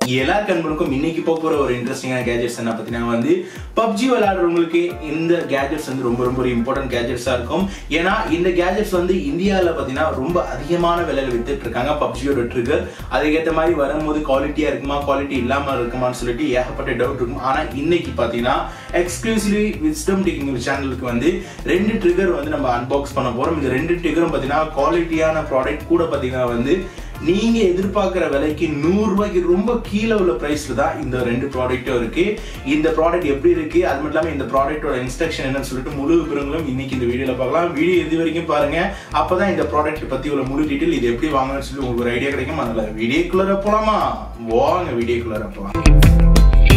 எல்லா கண்பனுக்கும் இன்னைக்கு போக போற ஒரு இன்ட்ரெஸ்டிங்கான கேஜெட்ஸ் என்ன பார்த்தீங்கன்னா வந்து பப்ஜி விளையாடுறவங்களுக்கு இந்த கேஜெட்ஸ் வந்து ரொம்ப ரொம்ப ஒரு இம்பார்ட்டன்ட் கேஜெட்ஸா இருக்கும் ஏன்னா இந்த கேஜெட்ஸ் வந்து இந்தியாவில் பார்த்தீங்கன்னா ரொம்ப அதிகமான விலையில வித்துட்டு இருக்காங்க பப்ஜியோட ட்ரிகர் அதுக்கேற்ற மாதிரி வரும்போது குவாலிட்டியா இருக்குமா குவாலிட்டி இல்லாம இருக்குமான்னு சொல்லிட்டு ஏகப்பட்ட டவுட் இருக்கும் ஆனா இன்னைக்கு பார்த்தீங்கன்னா எக்ஸ்க்ளூசிவ்லி விஸ்டம் டேக்கிங் சேனலுக்கு வந்து ரெண்டு ட்ரிகர் வந்து நம்ம அன்பாக்ஸ் பண்ண போறோம் இந்த ரெண்டு ட்ரிகரும் பார்த்தீங்கன்னா குவாலிட்டியான ப்ராடக்ட் கூட பார்த்தீங்கன்னா வந்து நீங்க எதிர்பார்க்குற விலைக்கு நூறு ரூபாய்க்கு ரொம்ப கீழே உள்ள பிரைஸ்ல தான் இந்த ரெண்டு ப்ராடக்ட்டும் இருக்கு இந்த ப்ராடக்ட் எப்படி இருக்கு அது மட்டும் இல்லாமல் இந்த ப்ராடக்ட்டோட இன்ஸ்ட்ரக்ஷன் என்னன்னு சொல்லிட்டு முழு விவரங்களும் இன்னைக்கு இந்த வீடியோல பார்க்கலாம் வீடியோ இது வரைக்கும் பாருங்க அப்பதான் இந்த ப்ராடக்ட் பத்தி உள்ள முழு டீட்டெயில் இது எப்படி வாங்கணும்னு சொல்லி உங்களுக்கு ஒரு ஐடியா கிடைக்கும் அதனால வீடியோக்குள்ள போலாமா வாங்க வீடியோக்குள்ள போலாம்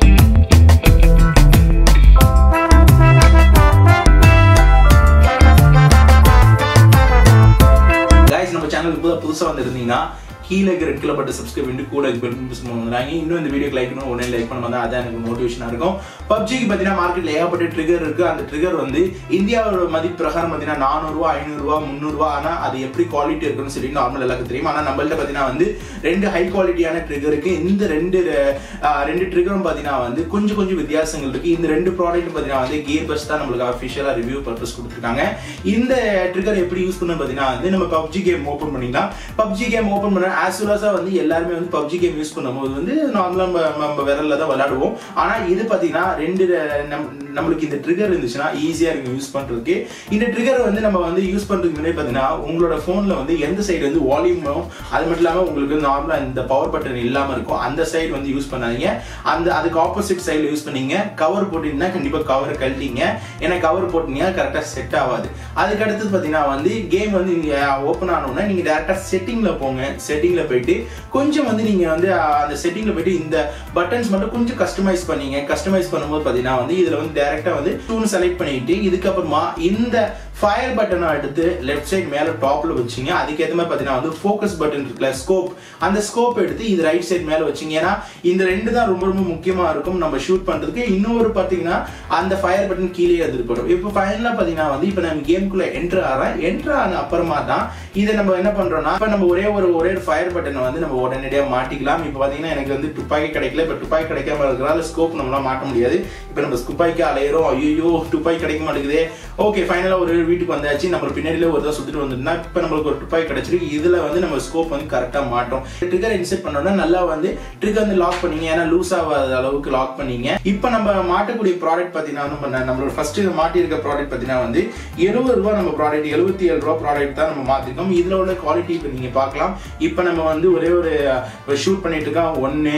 கைஸ் நம்ம சேனலுக்கு புதுசா புதுசா வந்திருந்தீங்கன்னா கீழே இருக்கிற ரெட் கலர் பட்டு சப்ஸ்கிரைப் பண்ணி கூட வந்துறாங்க இன்னும் இந்த வீடியோ லைக் பண்ணணும் உடனே லைக் பண்ண வந்தா அதான் எனக்கு மோட்டிவேஷனா இருக்கும் பப்ஜிக்கு பார்த்தீங்கன்னா மார்க்கெட்ல ஏகப்பட்ட ட்ரிகர் இருக்கு அந்த ட்ரிகர் வந்து இந்தியாவோட மதிப்பு பிரகாரம் பார்த்தீங்கன்னா நானூறுரூவா ஐநூறுரூவா முந்நூறுரூவா ஆனால் அது எப்படி குவாலிட்டி இருக்குன்னு சொல்லி நார்மல் எல்லாருக்கும் தெரியும் ஆனால் நம்மள்ட்ட பார்த்தீங்கன்னா வந்து ரெண்டு ஹை குவாலிட்டியான ட்ரிகர் இருக்கு இந்த ரெண்டு அஹ், ரெண்டு ட்ரிகரும் பார்த்தீங்கன்னா வந்து கொஞ்சம் கொஞ்சம் வித்தியாசங்கள் இருக்கு இந்த ரெண்டு ப்ராடக்ட் பார்த்தீங்கன்னா வந்து கியர் பஸ் தான் நம்மளுக்கு அஃபிஷியலாக ரிவ்யூ பர்பஸ் கொடுத்துருக்காங்க இந்த ட்ரிகர் எப்படி யூஸ் பண்ணணும் பார்த்தீங்கன்னா வந்து நம்ம பப்ஜி கேம் ஓப்பன் பண்ணிக்கலாம் பப்ஜி கேம் ஓப்பன் பண்ண ஆஸ் வெல் வந்து எல்லாருமே வந்து பப்ஜி கேம் யூஸ் பண்ணும்போது வந்து நார்மலாக நம்ம நம்ம விரல்ல தான் விளையாடுவோம் ஆனால் இது பார்த்தீங்கன்னா ரெண்டு நம் நம்மளுக்கு இந்த ட்ரிகர் இருந்துச்சுன்னா ஈஸியாக இருக்கும் யூஸ் பண்ணுறதுக்கு இந்த ட்ரிகர் வந்து நம்ம வந்து யூஸ் பண்ணுறதுக்கு முன்னாடி பார்த்தீங்கன்னா உங்களோட ஃபோனில் வந்து எந்த சைடு வந்து வால்யூமும் அது மட்டும் இல்லாமல் உங்களுக்கு நார்மலாக இந்த பவர் பட்டன் இல்லாமல் இருக்கும் அந்த சைடு வந்து யூஸ் பண்ணாதீங்க அந்த அதுக்கு ஆப்போசிட் சைடில் யூஸ் பண்ணீங்க கவர் போட்டீங்கன்னா கண்டிப்பாக கவர் கழட்டிங்க ஏன்னா கவர் போட்டீங்கன்னா கரெக்டாக செட் ஆகாது அதுக்கு அடுத்தது பார்த்தீங்கன்னா வந்து கேம் வந்து நீங்கள் ஓப்பன் ஆனோன்னா நீங்கள் டேரெக்டாக செட்டிங்கில் போங்க செட்டிங்கில் போயிட்டு கொஞ்சம் வந்து நீங்கள் வந்து அஹ், அந்த செட்டிங்கில் போயிட்டு இந்த பட்டன்ஸ் மட்டும் கொஞ்சம் கஸ்டமைஸ் பண்ணீங்க கஸ்டமைஸ் பண்ணும்போது பார்த்தீங்கன்னா வந்து இதில் வந்து டேரெக்டாக வந்து டூன் செலக்ட் பண்ணிட்டு இதுக்கப்புறமா இந்த ஃபயர் பட்டனை எடுத்து லெஃப்ட் சைடு மேலே டாப்ல வச்சீங்க அதுக்கேற்ற மாதிரி பார்த்தீங்கன்னா வந்து ஃபோக்கஸ் பட்டன் இருக்குல்ல ஸ்கோப் அந்த ஸ்கோப் எடுத்து இது ரைட் சைடு மேலே வச்சீங்க ஏன்னா இந்த ரெண்டு தான் ரொம்ப ரொம்ப முக்கியமாக இருக்கும் நம்ம ஷூட் பண்ணுறதுக்கு இன்னொரு பார்த்தீங்கன்னா அந்த ஃபயர் பட்டன் கீழே எதிர்படும் இப்போ ஃபைனலாக பார்த்தீங்கன்னா வந்து இப்போ நம்ம கேமுக்குள்ளே என்ட்ரு ஆகிறேன் என்ட்ரு ஆன அப்புறமா தான் இதை நம்ம என்ன பண்ணுறோம்னா இப்போ நம்ம ஒரே ஒரு ஒரே ஒரு ஃபயர் பட்டனை வந்து நம்ம உடனடியாக மாட்டிக்கலாம் இப்போ பார்த்தீங்கன்னா எனக்கு வந்து துப்பாக்கி கிடைக்கல இப்போ துப்பாக்கி கிடைக்காம இருக்கிறதால ஸ்கோப் நம்மளால மாட்ட முடியாது இப்போ நம்ம துப்பாக்கி அலையிறோம் ஐயோ துப்பாக்கி கிடைக்க மாட்டேங்குது ஓகே ஃபைனலாக ஒரு வீட்டுக்கு வந்தாச்சு நம்ம பின்னாடியில ஒரு தான் சுத்திட்டு வந்துருந்தா இப்போ நம்மளுக்கு ஒரு துப்பாக்கி கிடைச்சிருக்கு இதுல வந்து நம்ம ஸ்கோப் வந்து கரெக்டாக மாட்டோம் ட்ரிகர் இன்செர்ட் பண்ணோம்னா நல்லா வந்து ட்ரிகர் வந்து லாக் பண்ணீங்க ஏன்னா லூஸ் ஆகாத அளவுக்கு லாக் பண்ணீங்க இப்போ நம்ம மாட்டக்கூடிய ப்ராடக்ட் பார்த்தீங்கன்னா நம்ம நம்மளோட ஃபர்ஸ்ட் மாட்டி இருக்க ப்ராடக்ட் பார்த்தீங்கன்னா வந்து எழுபது ரூபா நம்ம ப்ராடக்ட் எழுபத்தி ஏழு ரூபா ப்ராடக்ட் தான் நம்ம மாத்திருக்கோம் இதுல உள்ள குவாலிட்டி இப்போ நீங்க பார்க்கலாம் இப்போ நம்ம வந்து ஒரே ஒரு ஷூட் பண்ணிட்டு இருக்கோம் ஒன்று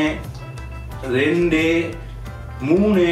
ரெண்டு மூணு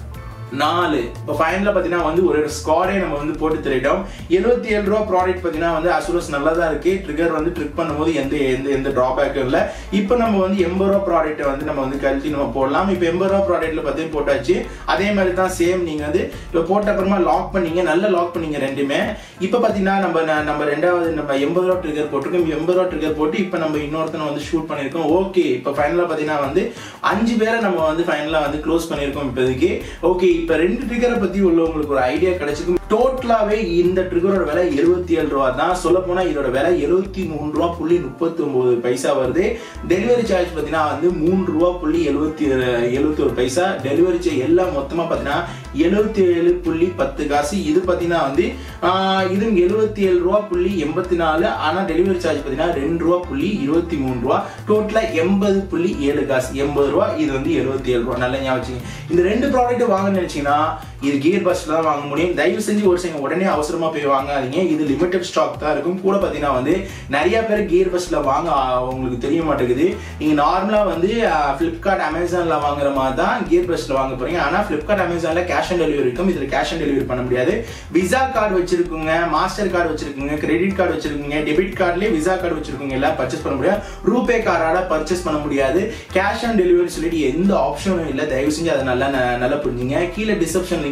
நாலு இப்போ ஃபைனலாக பார்த்தீங்கன்னா வந்து ஒரு ஸ்காரே நம்ம வந்து போட்டு திரையிட்டோம் எழுபத்தி ஏழு ரூபா ப்ராடக்ட் பார்த்தீங்கன்னா வந்து அசுரஸ் நல்லா தான் இருக்கு ட்ரிகர் வந்து ட்ரிக் பண்ணும்போது எந்த எந்த எந்த ட்ராபேக்கும் இல்லை இப்போ நம்ம வந்து எண்பது ரூபா ப்ராடக்ட்டை வந்து நம்ம வந்து கழட்டி நம்ம போடலாம் இப்போ எண்பது ரூபா ப்ராடக்ட்ல பார்த்து போட்டாச்சு அதே மாதிரி தான் சேம் நீங்கள் வந்து இப்போ போட்ட அப்புறமா லாக் பண்ணீங்க நல்லா லாக் பண்ணீங்க ரெண்டுமே இப்போ பார்த்தீங்கன்னா நம்ம ந- நம்ம ரெண்டாவது நம்ம எண்பது ரூபா ட்ரிகர் போட்டிருக்கோம் எண்பது ரூபா ட்ரிகர் போட்டு இப்போ நம்ம இன்னொருத்தனை வந்து ஷூட் பண்ணியிருக்கோம் ஓகே இப்போ ஃபைனலாக பார்த்தீங்கன்னா வந்து அஞ்சு பேரை நம்ம வந்து ஃபைனலாக வந்து க்ளோஸ் பண்ணியிருக்கோம் இப்போதைக்கு ஓகே இப்போ ரெண்டு ட்ரிகரை பற்றி உள்ளவங்களுக்கு ஒரு ஐடியா கிடைச்சிருக்கும் டோட்டலாகவே இந்த ட்ரிகரோட விலை எழுபத்தி ஏழு ரூபா தான் சொல்ல போனால் இதோட விலை எழுபத்தி மூணு ரூபா புள்ளி முப்பத்தி ஒன்பது பைசா வருது டெலிவரி சார்ஜ் பார்த்தீங்கன்னா வந்து மூணு ரூபா புள்ளி எழுபத்தி எழுபத்தி ஒரு பைசா டெலிவரி சார்ஜ் எல்லாம் மொத்தமாக பார்த்தீங்கன்னா எழுபத்தி ஏழு புள்ளி பத்து காசு இது பார்த்தீங்கன்னா வந்து ஆஹ், இது எழுபத்தி ஏழு ரூபா புள்ளி எண்பத்தி நாலு ஆனால் டெலிவரி சார்ஜ் பார்த்தீங்கன்னா ரெண்டு ரூபா புள்ளி இருபத்தி மூணு ரூபா டோட்டலாக எண்பது புள்ளி ஏழு காசு எண்பது ரூபா இது வந்து எழுபத்தி ஏழு ரூபா நல்ல ஞாபகம் வச்சுங்க. இந்த ரெண்டு ப்ராடக்ட் வாங்க நினைச்சீங்கன்னா இது கியர் பஸ்ல தான் வாங்க முடியும் தயவு செஞ்சு ஒரு சிங்க உடனே அவசரமா போய் வாங்காதீங்க இது லிமிடெட் ஸ்டாக் தான் இருக்கும் கூட பார்த்தீங்கன்னா வந்து நிறைய பேர் கியர் பஸ்ல வாங்க ஆ, உங்களுக்கு தெரிய மாட்டேங்குது நீங்க நார்மலா வந்து ஃபிளிப்கார்ட் அமேசான்ல வாங்குற மாதிரி தான் கியர் பஸ்ல வாங்க போறீங்க ஆனா ஃபிளிப்கார்ட் அமேசான்ல கேஷ் ஆன் டெலிவரி இருக்கும் இதுல கேஷ் ஆன் டெலிவரி பண்ண முடியாது விசா கார்டு வச்சிருக்குங்க மாஸ்டர் கார்டு வச்சிருக்குங்க கிரெடிட் கார்டு வச்சிருக்குங்க டெபிட் கார்டுலயே விசா கார்டு வச்சிருக்கவங்க எல்லாம் பர்ச்சேஸ் பண்ண முடியாது ரூபே கார்டால பர்ச்சேஸ் பண்ண முடியாது கேஷ் ஆன் டெலிவரி சொல்லிட்டு எந்த ஆப்ஷனும் இல்லை தயவு செஞ்சு அதை நல்லா ந- நல்லா புரிஞ்சுங்க கீழே டிஸ்கிரிப்ஷன் லிங்க்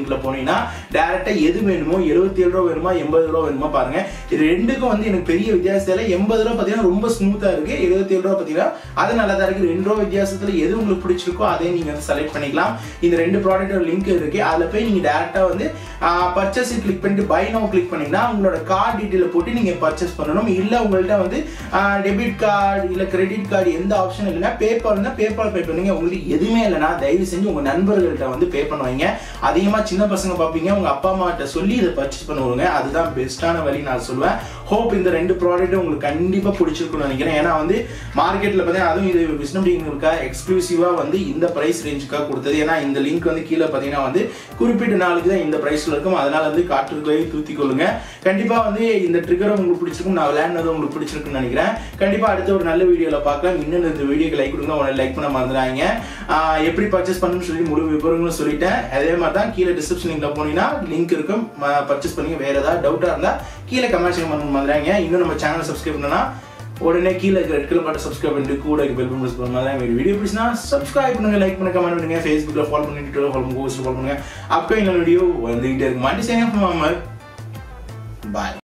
லிங்க்ல போனீங்கன்னா டேரக்டா எது வேணுமோ எழுபத்தி ஏழு ரூபா வேணுமா எண்பது ரூபா வேணுமா பாருங்க இது ரெண்டுக்கும் வந்து எனக்கு பெரிய வித்தியாசம் இல்லை எண்பது ரூபா பார்த்தீங்கன்னா ரொம்ப ஸ்மூத்தா இருக்கு எழுபத்தி ஏழு ரூபா பார்த்தீங்கன்னா அது நல்லா தான் இருக்கு ரெண்டு ரூபா வித்தியாசத்துல எது உங்களுக்கு பிடிச்சிருக்கோ அதே நீங்க வந்து செலக்ட் பண்ணிக்கலாம் இந்த ரெண்டு ப்ராடக்ட்டோட லிங்க் இருக்கு அதுல போய் நீங்க டேரக்டா வந்து பர்ச்சேஸ் கிளிக் பண்ணிட்டு பை நோ கிளிக் பண்ணீங்கன்னா உங்களோட கார்டு டீட்டெயில் போட்டு நீங்க பர்ச்சேஸ் பண்ணணும் இல்ல உங்கள்ட்ட வந்து டெபிட் கார்டு இல்ல கிரெடிட் கார்டு எந்த ஆப்ஷன் இல்லைன்னா பேபால் இருந்தால் பேபால் பே பண்ணுங்க உங்களுக்கு எதுவுமே இல்லைன்னா தயவு செஞ்சு உங்க நண்பர்கள்ட்ட வந்து பே பண்ணுவீங்க அதிகமா சின்ன பசங்க பார்ப்பீங்க உங்க அப்பா அம்மா கிட்ட சொல்லி இதை பர்ச்சேஸ் பண்ணுவாங்க அதுதான் பெஸ்ட்டான வழி நான் சொல்லுவேன் ஹோப் இந்த ரெண்டு ப்ராடக்ட்டும் உங்களுக்கு கண்டிப்பா பிடிச்சிருக்கும்னு நினைக்கிறேன் ஏன்னா வந்து மார்க்கெட்ல பார்த்தீங்கன்னா அதுவும் இது விஷ்ணுடிங்களுக்காக எக்ஸ்க்ளூசிவா வந்து இந்த பிரைஸ் ரேஞ்சுக்காக கொடுத்தது ஏன்னா இந்த லிங்க் வந்து கீழே பார்த்தீங்கன்னா வந்து குறிப்பிட்ட நாளுக்கு தான் இந்த பிரைஸ்ல இருக்கும் அதனால வந்து காற்றுகளை தூத்தி கொள்ளுங்க கண்டிப்பா வந்து இந்த ட்ரிகர் உங்களுக்கு பிடிச்சிருக்கும் நான் விளையாடுனது உங்களுக்கு பிடிச்சிருக்குன்னு நினைக்கிறேன் கண்டிப்பா அடுத்த ஒரு நல்ல வீடியோல பார்க்கலாம் இன்னும் இந்த வீடியோக்கு லைக் கொடுங்க உடனே லைக் பண்ண மறந்துடாங்க ஆஹ் எப்படி பர்ச்சேஸ் பண்ணணும்னு சொல்லி முழு விவரங்களும் சொல்லிட்டேன் அதே மாதிரி தான் கீழே டிஸ்கிரிப்ஷன் லிங்க்ல போனீங்கன்னா லிங்க் இருக்கும் பர்ச்சேஸ் பண்ணி வேற ஏதாவது டவுட்டா இருந்தா கீழே கமெண்ட் செக்ஷன் பண்ண மறந்துடாங்க இன்னும் நம்ம சேனல் சப்ஸ்கிரைப் பண்ணனா உடனே கீழே இருக்கிற ரெட் கலர் பட்டன் சப்ஸ்கிரைப் பண்ணிட்டு கூட பெல் பட்டன் ப்ரெஸ் பண்ண மாதிரி வீடியோ பிடிச்சினா சப்ஸ்கிரைப் பண்ணுங்க லைக் பண்ணுங்க கமெண்ட் பண்ணுங்க ஃபேஸ்புக்ல ஃபாலோ பண்ணி ட்விட்டர்ல ஃபாலோ பண்ணுங்க போஸ்ட் ஃபாலோ பண்ணுங்க அப்போ இந்த வீடியோ வந்துகிட்டே இருக்கு மாட்டி சேனல் பாய்